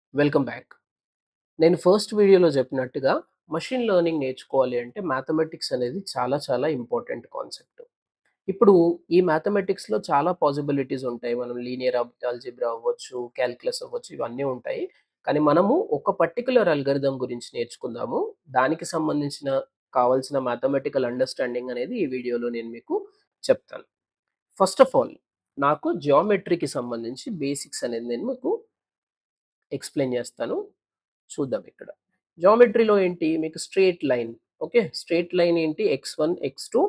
Welcome back. నేను first వీడియోలో చెప్పినట్టుగా మెషిన్ లెర్నింగ్ నేర్చుకోవాలి అంటే మ్యాథమెటిక్స్ అనేది చాలా చాలా ఇంపార్టెంట్ కాన్సెప్ట్. ఇప్పుడు ఈ మ్యాథమెటిక్స్‌లో చాలా పాసిబిలిటీస్ ఉంటాయి. మనం లీనియర్ ఆబ్ ఆల్జీబ్రా అవ్వచ్చు, కాలిక్యులస్ అవ్వచ్చు ఇవన్నీ ఉంటాయి. కానీ మనము ఒక పర్టిక్యులర్ అల్గారిథం గురించి నేర్చుకుందాము. దానికి సంబంధించిన కావాల్సిన మ్యాథమెటికల్ అండర్‌స్టాండింగ్ అనేది ఈ వీడియోలో నేను మీకు చెప్తాను. ఫస్ట్ ఆఫ్ ఆల్ నాకు జియోమెట్రీకి సంబంధించి బేసిక్స్ అనేది నేను మీకు ఎక్స్‌ప్లెయిన్ చేస్తాను. చూద్దాం ఇక్కడ. జియోమెట్రీలో ఏంటి మీకు straight line okay. Straight line ఏంటి x1, x2,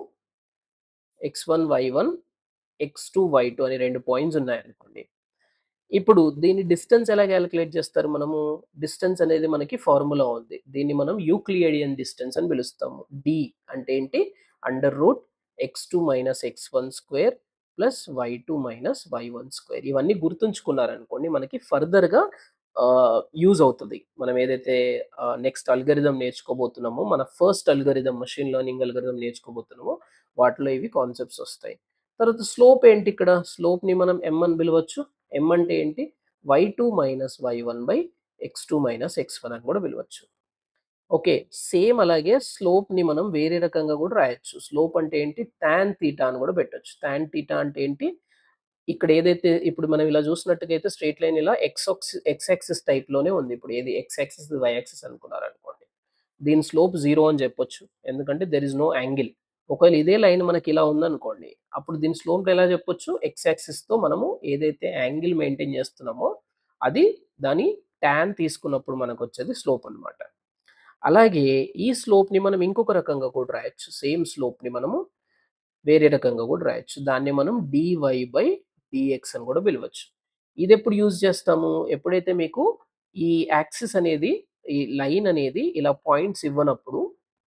x1, y1, x2, y2 అని 2 పాయింట్స్ ఉన్నాయనుకోండి. ఇప్పుడు దీని డిస్టెన్స్ ఎలా కాలిక్యులేట్ చేస్తారు మనము? డిస్టెన్స్ అనేది మనకి ఫార్ములా ఉంది. దీన్ని మనం యూక్లిడియన్ డిస్టెన్స్ అని పిలుస్తాము. d అంటే ఏంటి? Under root x2 minus x1 square plus y2 minus y1 square. ఇవన్నీ గుర్తుంచుకున్నారనుకోండి మనకి ఫర్దర్‌గా ఆహ్, యూజ్ అవుతది. మనం ఏదైతే ఆహ్, నెక్స్ట్ అల్గారిథం నేర్చుకోబోతున్నామో మన first algorithm machine learning algorithm నేర్చుకోబోతున్నామో వాటిలో ఇవి కాన్సెప్ట్స్ వస్తాయి. తర్వాత స్లోప్ ఏంటి ఇక్కడ? స్లోప్‌ని మనం m అని పిలవచ్చు. m అంటే ఏంటి? y2 minus y1 by x2 minus x1 అని కూడా పిలవచ్చు. ఓకే. సేమ్ అలాగే స్లోప్‌ని మనం వేరే రకంగా కూడా రాయొచ్చు. స్లోప్ అంటే ఏంటి? టాన్ థీటా అని కూడా పెట్టొచ్చు. టాన్ థీటా అంటే ఏంటి? ఇక్కడ ఏదైతే ఇప్పుడు మనం ఇలా చూసినట్టుగా అయితే స్ట్రెయిట్ లైన్ ఇలా ఎక్స్ ఆక్సి ఎక్స్ యాక్సిస్ టైప్‌లోనే ఉంది. ఇప్పుడు ఏది ఎక్స్ యాక్సిస్, వై యాక్సిస్ అనుకున్నారనుకోండి. దీని స్లోప్ 0 అని చెప్పొచ్చు. ఎందుకంటే దేర్ ఈస్ నో యాంగిల్. ఒకవేళ ఇదే లైన్ మనకి ఇలా ఉందనుకోండి. అప్పుడు దీని స్లోప్ ఎలా చెప్పొచ్చు? ఎక్స్ యాక్సిస్‌తో మనము ఏదైతే యాంగిల్ మెయింటైన్ చేస్తున్నామో అది దాని టాన్ తీసుకున్నప్పుడు మనకొచ్చేది స్లోప్ అన్నమాట. అలాగే ఈ స్లోప్‌ని మనం ఇంకొక రకంగా కూడా రాయొచ్చు. సేమ్ స్లోప్‌ని మనము వేరే రకంగా కూడా రాయొచ్చు. దాన్ని మనం dy బై dx అని కూడా పిలవచ్చు. ఇదెప్పుడు యూజ్ చేస్తాము? ఎప్పుడైతే మీకు ఈ యాక్సిస్ అనేది ఈ లైన్ అనేది ఇలా పాయింట్స్ ఇవ్వనప్పుడు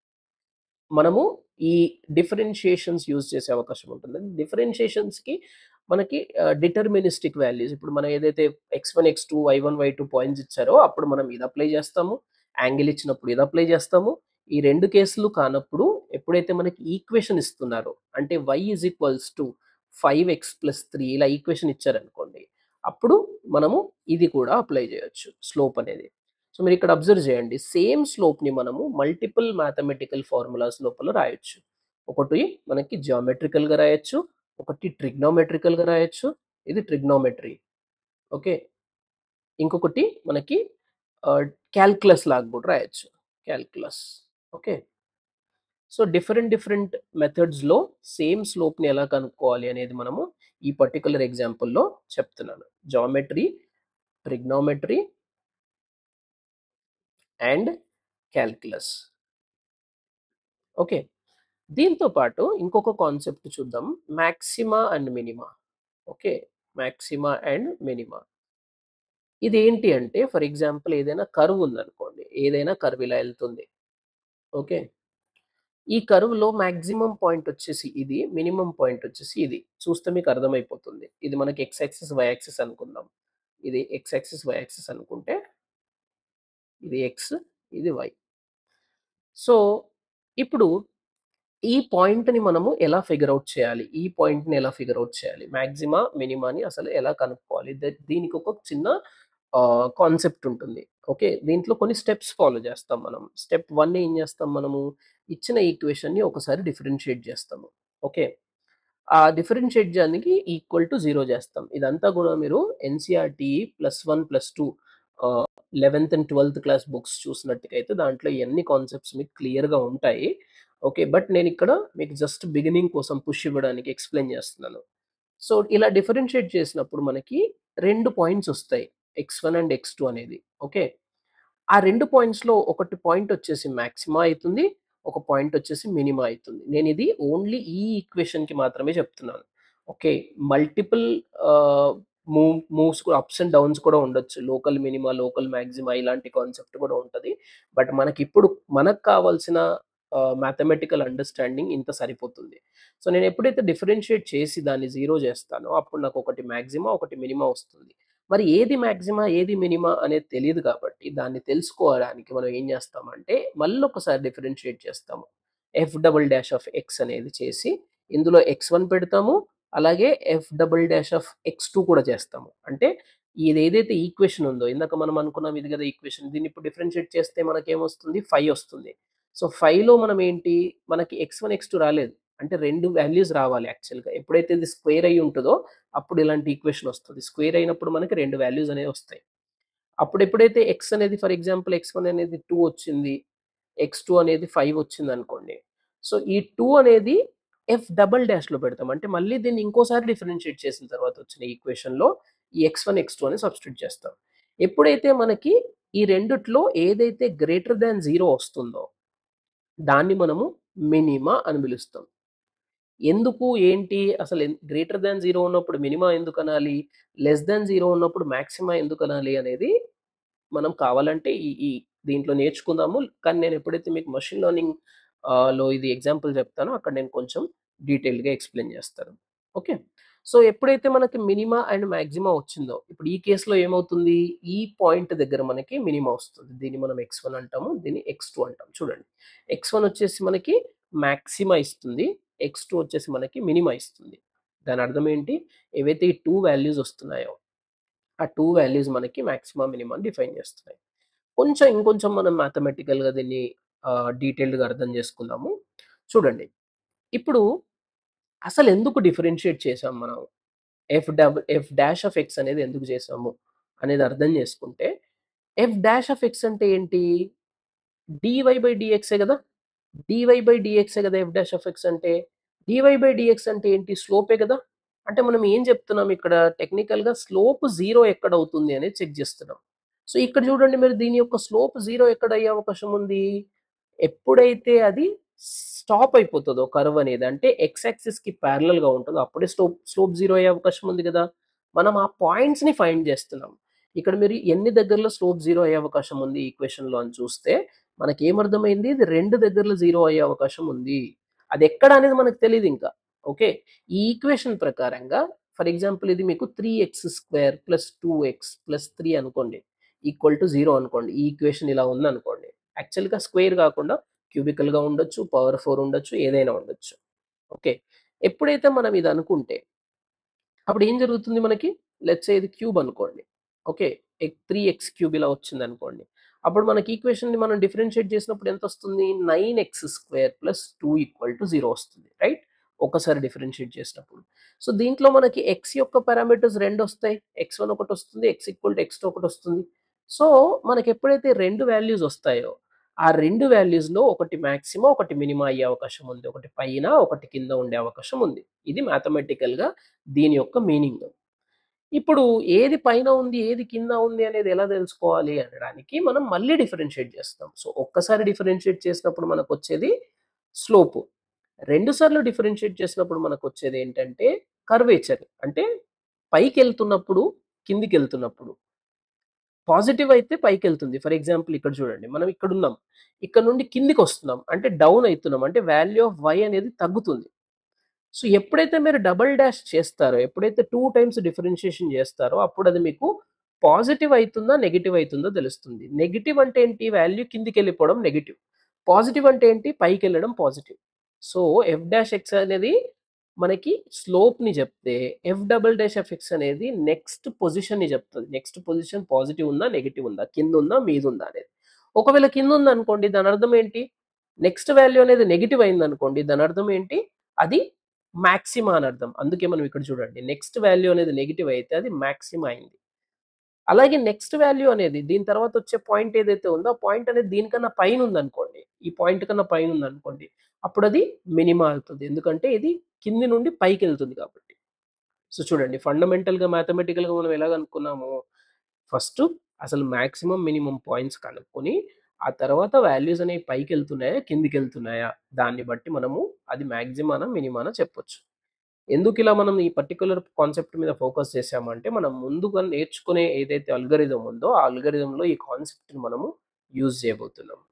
మనము ఈ డిఫరెన్షియేషన్స్ యూజ్ చేసే అవకాశం ఉంటుంది. డిఫరెన్షియేషన్స్‌కి మనకి ఆహ్, డిటర్మినిస్టిక్ వాల్యూస్ ఇప్పుడు మనం ఏదైతే x1, x2, y1, y2 points ఇచ్చారో అప్పుడు మనం ఇది అప్లై చేస్తాము. యాంగిల్ ఇచ్చినప్పుడు ఇది అప్లై చేస్తాము. ఈ 2 కేసులు కానప్పుడు ఎప్పుడైతే మనకి ఈక్వేషన్ ఇస్తున్నారో అంటే y is equals to 5x plus 3 ఇలా ఈక్వేషన్ ఇచ్చారనుకోండి. అప్పుడు మనము ఇది కూడా అప్లై చేయొచ్చు స్లోప్ అనేది. సో మీరు ఇక్కడ అబ్జర్వ్ చేయండి. సేమ్ స్లోప్‌ని మనము మల్టిపుల్ మ్యాథమెటికల్ ఫార్ములాస్ లోపల రాయొచ్చు. ఒకటి మనకి జియోమెట్రికల్‌గా రాయొచ్చు. ఒకటి ట్రిగ్నోమెట్రికల్‌గా రాయొచ్చు. ఇది ట్రిగ్నోమెట్రీ. ఓకే. ఇంకొకటి మనకి ఆహ్, కాలిక్యులస్ లాగా కూడా రాయొచ్చు. Calculus. Okay. So different different మెథడ్స్‌లో సేమ్ స్లోప్‌ని ఎలా కనుక్కోవాలి అనేది మనము ఈ పర్టిక్యులర్ ఎగ్జాంపుల్‌లో చెప్తున్నాను. Geometry, trigonometry and calculus. Okay. దీంతో పాటు ఇంకొక కాన్సెప్ట్ చూద్దాం. Maxima and minima. Okay. Maxima and minima. ఇదేంటి అంటే ఫర్ ఎగ్జాంపుల్ ఏదైనా కర్వ్ ఉందనుకోండి. ఏదైనా కర్వ్ ఇలా ఎళ్తుంది. ఓకే. ఈ కర్వ్‌లో మాక్సిమం పాయింట్ వచ్చేసి ఇది. మినిమమ్ పాయింట్ వచ్చేసి ఇది. చూస్తే మీకు అర్థమైపోతుంది. ఇది మనకి ఎక్స్ యాక్సిస్, వై యాక్సిస్ అనుకుందాం. ఇది ఎక్స్ యాక్సిస్, వై యాక్సిస్ అనుకుంటే ఇది ఎక్స్, ఇది వై. సో ఇప్పుడు ఈ పాయింట్‌ని మనము ఎలా ఫిగర్ ఔట్ చేయాలి? ఈ పాయింట్‌ని ఎలా ఫిగర్ ఔట్ చేయాలి? మాక్సిమా, మినిమాని అసలు ఎలా కనుక్కోవాలి? ద దీనికి ఒక చిన్న ఆహ్, కాన్సెప్ట్ ఉంటుంది. ఓకే. దీంట్లో కొన్ని స్టెప్స్ ఫాలో చేస్తాం మనం. స్టెప్ 1 ఏం చేస్తాం మనము? ఇచ్చిన ఈక్వేషన్‌ని ఒకసారి డిఫరెన్షియేట్ చేస్తాము. ఓకే. ఆ డిఫరెన్షియేట్ చేయడానికి ఈక్వల్ టు 0 చేస్తాం. ఇదంతా కూడా మీరు ఎన్‌సీఈఆర్‌టీ +1, +2 ఆహ్, 11థ్ అండ్ 12థ్ క్లాస్ బుక్స్ చూసినట్టుగైతే దాంట్లో ఇయన్నీ కాన్సెప్ట్స్ మీకు క్లియర్‌గా ఉంటాయి. ఓకే. బట్ నేనిక్కడ మీకు జస్ట్ బిగినింగ్ కోసం పుష్ ఇవ్వడానికి ఎక్స్‌ప్లెయిన్ చేస్తున్నాను. సో ఇలా డిఫరెన్షియేట్ చేసినప్పుడు మనకి 2 పాయింట్స్ వస్తాయి. x1 అండ్ x2 అనేది. ఓకే. ఆ 2 పాయింట్స్‌లో ఒకటి పాయింట్ వచ్చేసి మాక్సిమా అయితుంది. ఒక పాయింట్ వచ్చేసి మినిమా అయితుంది. నేనిది ఓన్లీ ఈ ఈక్వేషన్‌కి మాత్రమే చెప్తున్నాను. Okay. Multiple ah, move moves కూడా అప్స్ అండ్ డౌన్స్ కూడా ఉండొచ్చు. లోకల్ మినిమా, లోకల్ మాక్సిమా ఇలాంటి కాన్సెప్ట్ కూడా ఉంటది. బట్ మనకిప్పుడు మనకు కావాల్సిన ఆహ్, మ్యాథమెటికల్ అండర్‌స్టాండింగ్ ఇంత సరిపోతుంది. సో నేను ఎప్పుడైతే డిఫరెన్షియేట్ చేసి దాన్ని 0 చేస్తానో అప్పుడు నాకు ఒకటి మాక్సిమా, ఒకటి మినిమా వస్తుంది. మరి ఏది మాక్సిమా, ఏది మినిమా అనేది తెలీదు కాబట్టి దాన్ని తెలుసుకోవడానికి మనం ఏం చేస్తామంటే మళ్ళొకసారి డిఫరెన్షియేట్ చేస్తాము. F double dash of x అనేది చేసి ఇందులో x1 పెడతాము. అలాగే F double dash of x2 కూడా చేస్తాము. అంటే ఇదేదైతే ఈక్వేషన్ ఉందో ఇందాక మనం అనుకున్నాం ఇది కదా ఈక్వేషన్ దీన్ని ఇప్పుడు డిఫరెన్షియేట్ చేస్తే మనకేమొస్తుంది 5 వస్తుంది. సో 5లో మనం ఏంటి మనకి x1, x2 రాలేదు. అంటే 2 వాల్యూస్ రావాలి యాక్చువల్‌గా. ఎప్పుడైతే ఇది స్క్వేర్ అయ్యి ఉంటదో అప్పుడు ఇలాంటి ఈక్వేషన్ వస్తది. స్క్వేర్ అయినప్పుడు మనకి 2 వాల్యూస్ అనేవి వస్తాయి. అప్పుడు ఎప్పుడైతే x అనేది ఫర్ ఎగ్జాంపుల్ x1 అనేది 2 వచ్చింది. x2 అనేది 5 వచ్చిందనుకోండి. సో ఈ 2 అనేది f డబుల్ డాష్‌లో పెడతాం. అంటే మళ్ళీ దీన్ని ఇంకోసారి డిఫరెన్షియేట్ చేసిన తర్వాత వచ్చిన ఈక్వేషన్‌లో ఈ x1, x2 అని సబ్స్టిట్యూట్ చేస్తాం. ఎప్పుడైతే మనకి ఈ రెండిట్లో ఏదైతే గ్రేటర్ థాన్ 0 వస్తుందో దాన్ని మనము మినిమా అని పిలుస్తాం. ఎందుకు ఏంటి అసలు ఎన్ గ్రేటర్ థాన్ 0 ఉన్నప్పుడు మినిమా ఎందుకనాలి? లెస్ థాన్ 0 ఉన్నప్పుడు మాక్సిమా ఎందుకనాలి అనేది మనం కావాలంటే ఈ ఈ దీంట్లో నేర్చుకుందాము. కానీ నేను ఎప్పుడైతే మీకు మెషిన్ లెర్నింగ్ ఆహ్, లో ఇది ఎగ్జాంపుల్ చెప్తానో అక్కడ నేను కొంచెం డీటెయిల్డ్‌గా ఎక్స్‌ప్లెయిన్ చేస్తాను. ఓకే. సో ఎప్పుడైతే మనకి మినిమా అండ్ మాక్సిమా వచ్చిందో ఇప్పుడు ఈ కేస్‌లో ఏమవుతుంది? ఈ పాయింట్ దగ్గర మనకి మినిమా వస్తుంది. దీన్ని మనం x1 అంటాము. దీన్ని x2 అంటాం. చూడండి. x1 వచ్చేసి మనకి మాక్సిమా ఇస్తుంది. x2 వచ్చేసి మనకి మినిమా ఇస్తుంది. దాని అర్థం ఏంటి? ఏవైతే ఈ 2 వాల్యూస్ వస్తున్నాయో ఆ 2 వాల్యూస్ మనకి మాక్సిమా, మినిమాని డిఫైన్ చేస్తున్నాయి. కొంచెం ఇంకొంచెం మనం మ్యాథమెటికల్‌గా దీన్ని ఆహ్, డీటెయిల్డ్‌గా అర్థం చేసుకుందాము. చూడండి. ఇప్పుడు అసలు ఎందుకు డిఫరెన్షియేట్ చేసాం మనం? ఎఫ్ డబ్ ఎఫ్ డాష్ ఆఫ్ x అనేది ఎందుకు చేసాము? అనేది అర్థం చేసుకుంటే ఎఫ్ డాష్ ఆఫ్ x అంటే ఏంటి? dy బై dxే కదా! dy బై dxే కదా ఎఫ్ డాష్ ఆఫ్ x అంటే. dy బై dx అంటే ఏంటి? స్లోపే కదా! అంటే మనం ఏం చెప్తున్నాం ఇక్కడ టెక్నికల్‌గా స్లోప్ 0 ఎక్కడ అవుతుంది అనేది చెక్ చేస్తున్నాం. సో ఇక్కడ చూడండి మీరు దీని యొక్క స్లోప్ 0 ఎక్కడ అయ్యే అవకాశం ఉంది? ఎప్పుడైతే అది స్టాప్ అయిపోతదో కర్వ్ అనేది అంటే x యాక్సిస్‌కి పారలెల్‌గా ఉంటదో అప్పుడే స్లోప్ స్లోప్ 0 అయ్యే అవకాశం ఉంది కదా! మనం ఆ పాయింట్స్‌ని ఫైండ్ చేస్తున్నాం. ఇక్కడ మీరు ఎన్ని దగ్గరలో స్లోప్ 0 అయ్యే అవకాశం ఉంది ఈక్వేషన్‌లో అని చూస్తే మనకేమర్థమైంది ఇది 2 దగ్గరలో 0 అయ్యే అవకాశం ఉంది. అది ఎక్కడ అనేది మనకు తెలీదింకా. ఓకే. ఈ ఈక్వేషన్ ప్రకారంగా ఫర్ ఎగ్జాంపుల్ ఇది మీకు 3x² ప్లస్ 2x ప్లస్ 3 అనుకోండి. ఈక్వల్ టు 0 అనుకోండి. ఈ ఈక్వేషన్ ఇలా ఉందనుకోండి. యాక్చువల్‌గా స్క్వేర్ కాకుండా క్యూబికల్‌గా ఉండొచ్చు, పవర్ 4 ఉండొచ్చు, ఏదైనా ఉండొచ్చు. ఓకే. ఎప్పుడైతే మనం ఇది అనుకుంటే అప్పుడు ఏం జరుగుతుంది మనకి? లెట్స్ సే ఇది క్యూబ్ అనుకోండి. ఓకే. ఎక్ 3x³ ఇలా వచ్చిందనుకోండి. అప్పుడు మనకి ఈక్వేషన్‌ని మనం డిఫరెన్షియేట్ చేసినప్పుడు ఎంతొస్తుంది? 9x² ప్లస్ 2 ఈక్వల్ టు 0 వస్తుంది. రైట్? ఒక్కసారి డిఫరెన్షియేట్ చేసినప్పుడు. సో దీంట్లో మనకి x యొక్క పారామీటర్స్ రెండొస్తాయి. x1 ఒకటొస్తుంది. x ఈక్వల్ టు x2 ఒకటొస్తుంది. సో మనకెప్పుడైతే 2 వాల్యూస్ వస్తాయో ఆ 2 వాల్యూస్‌లో ఒకటి మాక్సిమా, ఒకటి మినిమా అయ్యే అవకాశం ఉంది. ఒకటి పైన, ఒకటి కింద ఉండే అవకాశం ఉంది. ఇది మ్యాథమెటికల్‌గా దీని యొక్క మీనింగ్. ఇప్పుడు ఏది పైన ఉంది, ఏది కింద ఉంది అనేది ఎలా తెలుసుకోవాలి అనడానికి మనం మళ్ళీ డిఫరెన్షియేట్ చేస్తాం. సో ఒక్కసారి డిఫరెన్షియేట్ చేసినప్పుడు మనకొచ్చేది స్లోప్. 2 సార్లు డిఫరెన్షియేట్ చేసినప్పుడు మనకొచ్చేది ఏంటంటే కర్వేచర్. అంటే పైకెళ్తున్నప్పుడు, కిందికెళ్తున్నప్పుడు. పాజిటివ్ అయితే పైకెళ్తుంది. ఫర్ ఎగ్జాంపుల్ ఇక్కడ చూడండి. మనం ఇక్కడున్నాం. ఇక్కడ నుండి కిందికొస్తున్నాం. అంటే డౌన్ అయితున్నాం. అంటే వాల్యూ ఆఫ్ y అనేది తగ్గుతుంది. సో ఎప్పుడైతే మీరు డబుల్ డాష్ చేస్తారో, ఎప్పుడైతే 2 టైమ్స్ డిఫరెన్షియేషన్ చేస్తారో అప్పుడు అది మీకు పాజిటివ్ అయితుందా? నెగెటివ్ అయితుందో తెలుస్తుంది. నెగెటివ్ అంటే ఏంటి? Value కిందికెళ్ళిపోవడం negative. పాజిటివ్ అంటే ఏంటి? పైకెళ్ళడం positive. So f dash x అనేది మనకి స్లోప్‌ని చెప్తే f double dash of x అనేది నెక్స్ట్ పొజిషన్‌ని చెప్తది. నెక్స్ట్ పొజిషన్ పాజిటివ్ ఉందా? నెగెటివ్ ఉందా? కిందుందా? మీదుందా అనేది. ఒకవేళ కిందుందనుకోండి దాని అర్థం ఏంటి? నెక్స్ట్ వాల్యూ అనేది నెగెటివ్ అయిందనుకోండి దాని అర్థం ఏంటి? అది మాక్సిమా అని అర్థం. అందుకే మనం ఇక్కడ చూడండి. నెక్స్ట్ వాల్యూ అనేది నెగెటివ్ అయితే అది మాక్సిమా అయింది. అలాగే నెక్స్ట్ వాల్యూ అనేది దీని తర్వాత వచ్చే పాయింట్ ఏదైతే ఉందో ఆ పాయింట్ అనేది దీనికన్నా పైన ఉందనుకోండి. ఈ పాయింట్ కన్నా పైన ఉందనుకోండి. అప్పుడు అది మినిమా అవుతది. ఎందుకంటే ఇది కింది నుండి పైకెళ్తుంది కాబట్టి. సో చూడండి ఫండమెంటల్‌గా మ్యాథమెటికల్‌గా మనం ఎలా కనుక్కున్నాము? ఫస్ట్ అసలు మాక్సిమం, మినిమమ్ పాయింట్స్ కనుక్కొని ఆ తర్వాత వాల్యూస్ అనేవి పైకెళ్తున్నాయా? కిందికెళ్తున్నాయా? దాన్ని బట్టి మనము అది మాక్సిమానా? మినిమానా చెప్పొచ్చు. ఎందుకిలా మనం ఈ పర్టిక్యులర్ కాన్సెప్ట్ మీద ఫోకస్ చేసామంటే మనం ముందుగా నేర్చుకునే ఏదైతే అల్గోరిథం ఉందో ఆ అల్గోరిథంలో ఈ కాన్సెప్ట్‌ని మనము యూజ్ చేయబోతున్నాం.